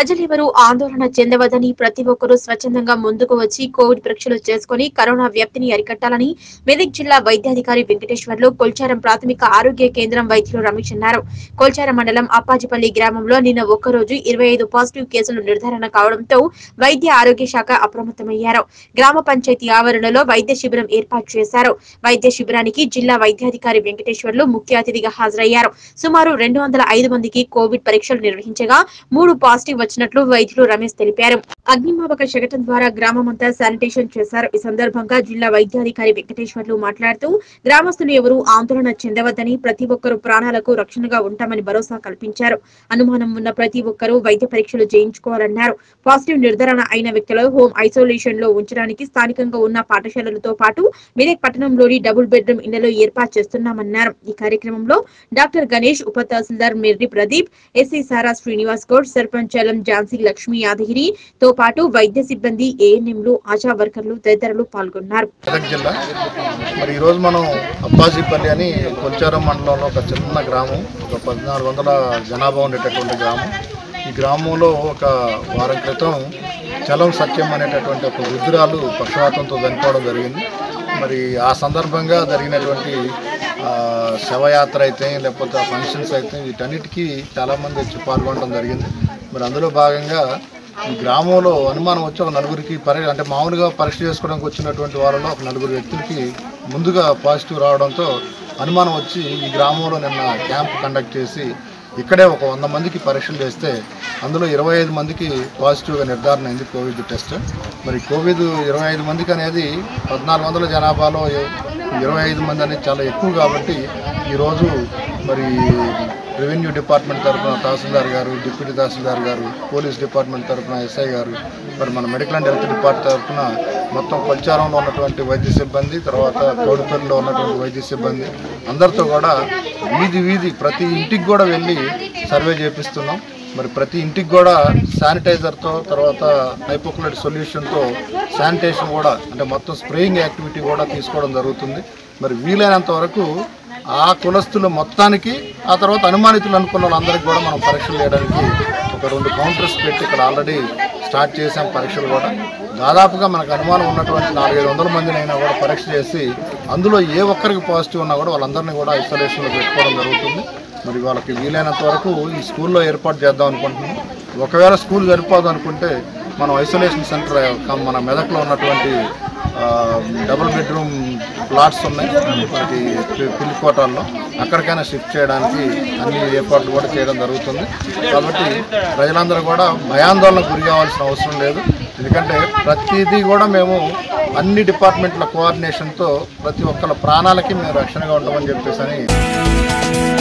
ప్రజలెవరూ ఆందోళన చెందవద్దని ప్రతి ఒక్కరూ స్వచ్ఛందంగా ముందుకు వచ్చి కోవిడ్ పరీక్షలు చేసుకుని కరోనా వ్యాప్తిని అరికట్టాలని మెదక్ జిల్లా వైద్యాధికారి వెంకటేశ్వర్లు కొల్చారం ప్రాథమిక ఆరోగ్య కేంద్రం వైద్యులు రమేష్ అన్నారు కొల్చారం మండలం అప్పాజిపల్లి గ్రామంలో నిన్న ఒక్కరోజు ఇరవై ఐదు పాజిటివ్ కేసులు నిర్ధారణ కావడంతో వైద్య ఆరోగ్య శాఖ అప్రమత్తమయ్యారు గ్రామ పంచాయతీ ఆవరణలో వైద్య శిబిరం ఏర్పాటు చేశారు వైద్య శిబిరానికి జిల్లా వైద్యాధికారి వెంకటేశ్వర్లు ముఖ్య అతిథిగా హాజరయ్యారు సుమారు రెండు వందల ఐదు మందికి కోవిడ్ పరీక్షలు నిర్వహించగా మూడు పాజిటివ్ వచ్చినట్లు వైద్యులు రమేష్ తెలిపారు అగ్నిమాపక శకటం ద్వారా గ్రామమంతా శానిటేషన్ చేశారు ఈ సందర్భంగా జిల్లా వైద్యాధికారి వెంకటేశ్వర్లు మాట్లాడుతూ గ్రామస్తులు ఎవరూ ఆందోళన చెందవద్దని ప్రతి ఒక్కరూ ప్రాణాలకు రక్షణగా ఉంటామని భరోసా కల్పించారు అనుమానం ఉన్న ప్రతి ఒక్కరూ వైద్య పరీక్షలు చేయించుకోవాలన్నారు పాజిటివ్ నిర్ధారణ అయిన వ్యక్తులు హోమ్ ఐసోలేషన్ లో ఉంచడానికి స్థానికంగా ఉన్న పాఠశాలలతో పాటు మెదక్ పట్టణంలోని డబుల్ బెడ్రూమ్ ఇళ్లలో ఏర్పాటు చేస్తున్నామన్నారు ఈ కార్యక్రమంలో డాక్టర్ గణేష్ ఉప తహసీల్దార్ మిర్రి ప్రదీప్ ఎస్సీ సారా శ్రీనివాస్ గౌడ్ సర్పంచ్ చలం ఝాన్సీ లక్ష్మీ యాదగిరి తో పాటు వైద్య సిబ్బంది ఏఎన్ఎంలు ఆశా వర్కర్లు తదితరులు పాల్గొన్నారు మెదక్ జిల్లా మరి ఈరోజు మనం అబ్బాజీపల్లి అని కొల్చారం మండలంలో ఒక చిన్న గ్రామం ఒక పద్నాలుగు వందల జనాభా ఉండేటటువంటి గ్రామం ఈ గ్రామంలో ఒక వారం క్రితం చలం సత్యం అనేటటువంటి ఒక వృద్ధురాలు పక్షవాతంతో చనిపోవడం జరిగింది మరి ఆ సందర్భంగా జరిగినటువంటి ఆ, శవయాత్ర అయితే లేకపోతే ఆ ఫంక్షన్స్ అయితే వీటన్నిటికీ చాలామంది వచ్చి పాల్గొనడం జరిగింది మరి అందులో భాగంగా ఈ గ్రామంలో అనుమానం వచ్చి ఒక నలుగురికి పరి అంటే మామూలుగా పరీక్ష చేసుకోవడానికి వచ్చినటువంటి వాళ్ళలో ఒక నలుగురు వ్యక్తులకి ముందుగా పాజిటివ్ రావడంతో అనుమానం వచ్చి ఈ గ్రామంలో నిన్న క్యాంప్ కండక్ట్ చేసి ఇక్కడే ఒక వంద మందికి పరీక్షలు చేస్తే అందులో ఇరవై ఐదు మందికి పాజిటివ్గా నిర్ధారణ అయింది కోవిడ్ టెస్ట్ మరి కోవిడ్ ఇరవై ఐదు మందికి అనేది పద్నాలుగు వందల జనాభాలో ఇరవై ఐదు మంది అనేది చాలా ఎక్కువ కాబట్టి ఈరోజు మరి రెవెన్యూ డిపార్ట్మెంట్ తరఫున తహసీల్దార్ గారు డిప్యూటీ తహసీల్దార్ గారు పోలీస్ డిపార్ట్మెంట్ తరఫున ఎస్ఐ గారు మరి మన మెడికల్ అండ్ హెల్త్ డిపార్ట్మెంట్ తరఫున మొత్తం కొల్చారంలో ఉన్నటువంటి వైద్య సిబ్బంది తర్వాత కోడిపల్లిలో ఉన్నటువంటి వైద్య సిబ్బంది అందరితో కూడా వీధి వీధి ప్రతి ఇంటికి కూడా వెళ్ళి సర్వే చేపిస్తున్నాం మరి ప్రతి ఇంటికి కూడా శానిటైజర్తో తర్వాత హైపోక్లైడ్ సొల్యూషన్తో శానిటేషన్ కూడా అంటే మొత్తం స్ప్రేయింగ్ యాక్టివిటీ కూడా తీసుకోవడం జరుగుతుంది మరి వీలైనంత వరకు ఆ కులస్తులు మొత్తానికి ఆ తర్వాత అనుమానితులు అనుకున్న వాళ్ళందరికీ కూడా మనం పరీక్షలు చేయడానికి ఒక రెండు కౌంటర్స్ పెట్టి ఇక్కడ ఆల్రెడీ స్టార్ట్ చేసాం పరీక్షలు కూడా దాదాపుగా మనకు అనుమానం ఉన్నటువంటి నాలుగైదు వందల మందిని అయినా కూడా పరీక్ష చేసి అందులో ఏ ఒక్కరికి పాజిటివ్ ఉన్నా కూడా వాళ్ళందరినీ కూడా ఐసోలేషన్లో పెట్టుకోవడం జరుగుతుంది మరి వాళ్ళకి వీలైనంత వరకు ఈ స్కూల్లో ఏర్పాటు చేద్దాం అనుకుంటున్నాం ఒకవేళ స్కూల్ సరిపోదు అనుకుంటే మనం ఐసోలేషన్ సెంటర్ మన మెదక్లో ఉన్నటువంటి ఆ, డబుల్ బెడ్రూమ్ ప్లాట్స్ ఉన్నాయి మనకి పి- పిల్లి కోటాల్లో అక్కడికైనా షిఫ్ట్ చేయడానికి అన్ని ఏర్పాట్లు కూడా చేయడం జరుగుతుంది కాబట్టి ప్రజలందరూ కూడా భయాందోళనకు గురి కావాల్సిన అవసరం లేదు ఎందుకంటే ప్రతిదీ కూడా మేము అన్ని డిపార్ట్మెంట్ల కోఆర్డినేషన్తో ప్రతి ఒక్కళ్ళ ప్రాణాలకి మేము రక్షణగా ఉంటామని చెప్పేసి అని